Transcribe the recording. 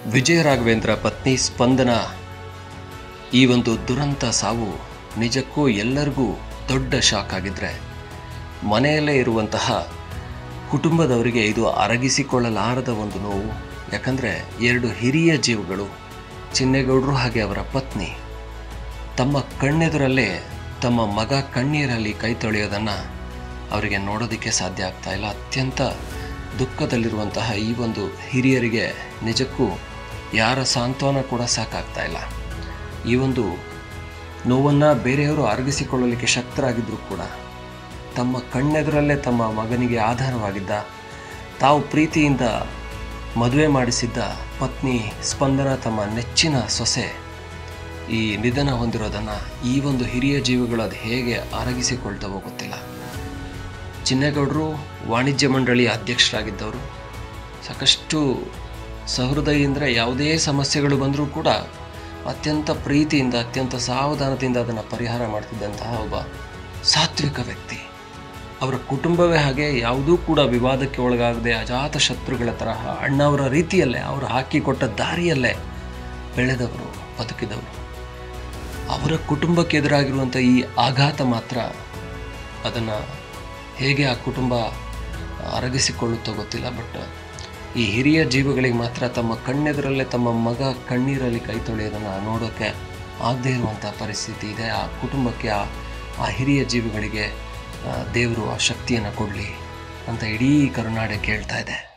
ವಿಜಯ ರಾಘವೇಂದ್ರ ಪತ್ನಿ ಸ್ಪಂದನ ಈ ಒಂದು ದುರಂತ ಸಾವು ನಿಜಕ್ಕೂ ಎಲ್ಲರಿಗೂ ದೊಡ್ಡ ಶಾಕ್ ಆಗಿದ್ರೆ ಮನೆಯಲ್ಲೇ ಇರುವಂತಹ ಕುಟುಂಬದವರಿಗೆ ಇದು ಅರಗಿಸಿಕೊಳ್ಳಲಾರದ ಒಂದು ನೋವು ಯಾಕಂದರೆ ಎರಡು ಹಿರಿಯ ಜೀವಗಳು ಚಿನ್ನೇಗೌಡರು ಹಾಗೆ ಅವರ ಪತ್ನಿ ತಮ್ಮ ಕಣ್ಣೆದುರಲ್ಲೇ ತಮ್ಮ ಮಗ ಕಣ್ಣೀರಲ್ಲಿ ಕೈ ತೊಳೆಯೋದನ್ನು ಅವರಿಗೆ ನೋಡೋದಕ್ಕೆ ಸಾಧ್ಯ ಆಗ್ತಾ ಇಲ್ಲ ಅತ್ಯಂತ ದುಃಖದಲ್ಲಿರುವಂತಹ ಈ ಒಂದು ಹಿರಿಯರಿಗೆ ನಿಜಕ್ಕೂ ಯಾರ ಸಾಂತ್ವನ ಕೂಡ ಸಾಕಾಗ್ತಾ ಇಲ್ಲ ಈ ಒಂದು ನೋವನ್ನು ಬೇರೆಯವರು ಅರಗಿಸಿಕೊಳ್ಳಲಿಕ್ಕೆ ಶಕ್ತರಾಗಿದ್ದರೂ ಕೂಡ ತಮ್ಮ ಕಣ್ಣೆದುರಲ್ಲೇ ತಮ್ಮ ಮಗನಿಗೆ ಆಧಾರವಾಗಿದ್ದ ತಾವು ಪ್ರೀತಿಯಿಂದ ಮದುವೆ ಮಾಡಿಸಿದ್ದ ಪತ್ನಿ ಸ್ಪಂದನ ತಮ್ಮ ನೆಚ್ಚಿನ ಸೊಸೆ ಈ ನಿಧನ ಹೊಂದಿರೋದನ್ನು ಈ ಒಂದು ಹಿರಿಯ ಜೀವಿಗಳು ಅದು ಹೇಗೆ ಅರಗಿಸಿಕೊಳ್ತವೋ ಗೊತ್ತಿಲ್ಲ ಚಿನ್ನೇಗೌಡರು ವಾಣಿಜ್ಯ ಮಂಡಳಿಯ ಅಧ್ಯಕ್ಷರಾಗಿದ್ದವರು ಸಾಕಷ್ಟು ಸಹೃದಯಿಂದ ಯಾವುದೇ ಸಮಸ್ಯೆಗಳು ಬಂದರೂ ಕೂಡ ಅತ್ಯಂತ ಪ್ರೀತಿಯಿಂದ ಅತ್ಯಂತ ಸಾವಧಾನದಿಂದ ಅದನ್ನು ಪರಿಹಾರ ಮಾಡ್ತಿದ್ದಂತಹ ಒಬ್ಬ ಸಾತ್ವಿಕ ವ್ಯಕ್ತಿ ಅವರ ಕುಟುಂಬವೇ ಹಾಗೆ ಯಾವುದೂ ಕೂಡ ವಿವಾದಕ್ಕೆ ಒಳಗಾಗದೆ ಅಜಾತ ಶತ್ರುಗಳ ತರಹ ಅಣ್ಣವರ ರೀತಿಯಲ್ಲೇ ಅವರು ಹಾಕಿಕೊಟ್ಟ ದಾರಿಯಲ್ಲೇ ಬೆಳೆದವರು ಬದುಕಿದವರು ಅವರ ಕುಟುಂಬಕ್ಕೆ ಎದುರಾಗಿರುವಂಥ ಈ ಆಘಾತ ಮಾತ್ರ ಅದನ್ನು ಹೇಗೆ ಆ ಕುಟುಂಬ ಅರಗಿಸಿಕೊಳ್ಳುತ್ತೋ ಗೊತ್ತಿಲ್ಲ ಬಟ್ ಈ ಹಿರಿಯ ಜೀವಿಗಳಿಗೆ ಮಾತ್ರ ತಮ್ಮ ಕಣ್ಣೆದುರಲ್ಲೇ ತಮ್ಮ ಮಗ ಕಣ್ಣೀರಲ್ಲಿ ಕೈ ತೊಳೆಯೋದನ್ನು ನೋಡೋಕ್ಕೆ ಆಗದೇ ಇರುವಂಥ ಪರಿಸ್ಥಿತಿ ಇದೆ ಆ ಕುಟುಂಬಕ್ಕೆ ಆ ಆ ಹಿರಿಯ ಜೀವಿಗಳಿಗೆ ದೇವರು ಆ ಶಕ್ತಿಯನ್ನು ಕೊಡಲಿ ಅಂತ ಇಡೀ ಕರುನಾಡೆ ಕೇಳ್ತಾ ಇದೆ